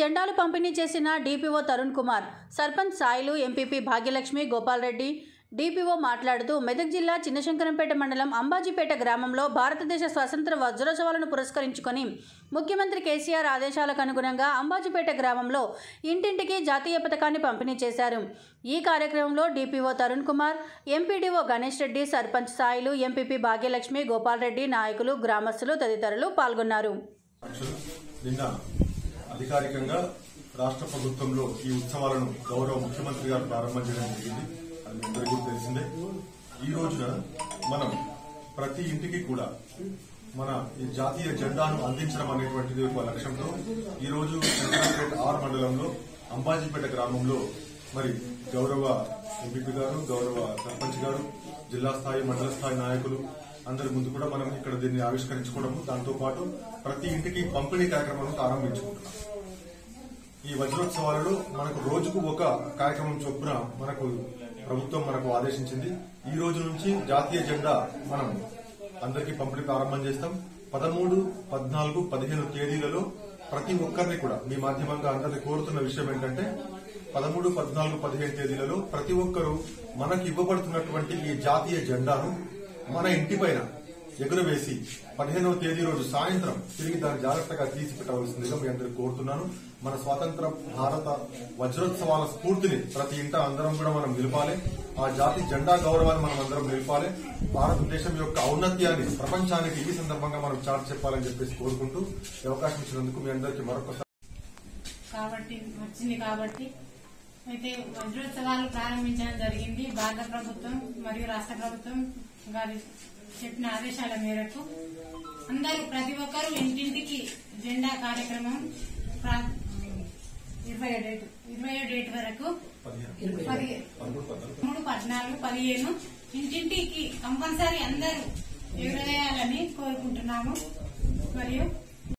జెండాలు పంపిణీ చేసిన DPO Tarun Kumar sarpanch Sailu MPP Bhagyalakshmi Gopal Reddy DPO మాట్లాడుతూ మెదక్ జిల్లా చిన్నశంకరంపేట మండలం అంబాజీపేట గ్రామంలో భారతదేశ స్వాతంత్ర వజ్రోత్సవాలను పురస్కరించుకొని ముఖ్యమంత్రి కేసీఆర్ ఆదేశాలకు అనుగుణంగా అంబాజీపేట గ్రామంలో ఇంటింటికి జాతీయ పథకాన్ని పంపిణీ చేశారు ఈ కార్యక్రమంలో DPO Tarun Kumar MPDO Ganesh Reddy sarpanch Sailu MPP Bhagyalakshmi Gopal Reddy నాయకులు గ్రామస్తులు తదితరులు పాల్గొన్నారు అధ్యక్షులు నిన్న అధికారికంగా రాష్ట్ర ప్రభుత్వంలో ఈ ఉత్సవాలను గౌరవ ముఖ్యమంత్రి గారు ప్రారంభం చేయడం జరిగింది అది మీ అందరికీ కూడా తెలిసిందే ఈ రోజున మనం ప్రతి ఇంటికి కూడా మన ఈ జాతీయ జెండాను అందించడం అనేటువంటిది ఒక లక్ష్యంతో ఈ రోజు చంద్రపేట ఆర్ మండలంలో అంబాజీపేట గ్రామంలో మరి గౌరవ ఎంపీపీ గారు గౌరవ సర్పంచ్ గారు జిల్లా స్థాయి మండల స్థాయి నాయకులు అందరి ముందు కూడా మనం ఇక్కడ దీన్ని ఆవిష్కరించుకోవడము దాంతో పాటు ప్రతి ఇంటికి పంపిణీ కార్యక్రమం ప్రారంభించుకుంటున్నాం ఈ వజ్రోత్సవాలలో మనకు రోజుకు ఒక కార్యక్రమం చొప్పున మనకు ప్రభుత్వం మనకు ఆదేశించింది ఈ రోజు నుంచి జాతీయ జెండా మనం అందరికీ పంపిణీ ప్రారంభం చేస్తాం పదమూడు పద్నాలుగు పదిహేను తేదీలలో ప్రతి ఒక్కరిని కూడా మీ మాధ్యమంగా అందరినీ కోరుతున్న విషయం ఏంటంటే పదమూడు పద్నాలుగు పదిహేను తేదీలలో ప్రతి ఒక్కరూ మనకు ఇవ్వబడుతున్నటువంటి ఈ జాతీయ జెండాను మన ఇంటిపైన ఎగురవేసి పదిహేనవ తేదీ రోజు సాయంత్రం తిరిగి దాన్ని జాగ్రత్తగా తీసి పెట్టవలసిందిగా మీ అందరికి కోరుతున్నాను మన స్వాతంత్ర భారత వజ్రోత్సవాల స్ఫూర్తిని ప్రతి ఇంట అందరం కూడా మనం నిలపాలి ఆ జాతి జెండా గౌరవాన్ని మనం అందరం నిలపాలి భారతదేశం యొక్క ఔన్నత్యాన్ని ప్రపంచానికి ఈ సందర్భంగా మనం చాటి చెప్పాలని చెప్పేసి కోరుకుంటూ ఈ అవకాశం ఇచ్చినందుకు మీ అందరికీ మరొకసారి కాబట్టి వచ్చింది కాబట్టి అయితే వజ్రోత్సవాలు ప్రారంభించడం జరిగింది భారత ప్రభుత్వం మరియు రాష్ట్ర ప్రభుత్వం గారి చెప్పిన ఆదేశాల మేరకు అందరూ ప్రతి ఒక్కరూ ఇంటింటికి జెండా కార్యక్రమం ప్రా- ఇరవై డేట్ ఇరవై డేట్ వరకు పదిహేను పది పదమూడు పద్నాలుగు మూడు పద్నాలుగు పదిహేను ఇంటింటికి కంపల్సరీ అందరూ ఎగురవేయాలని కోరుకుంటున్నాము మరియు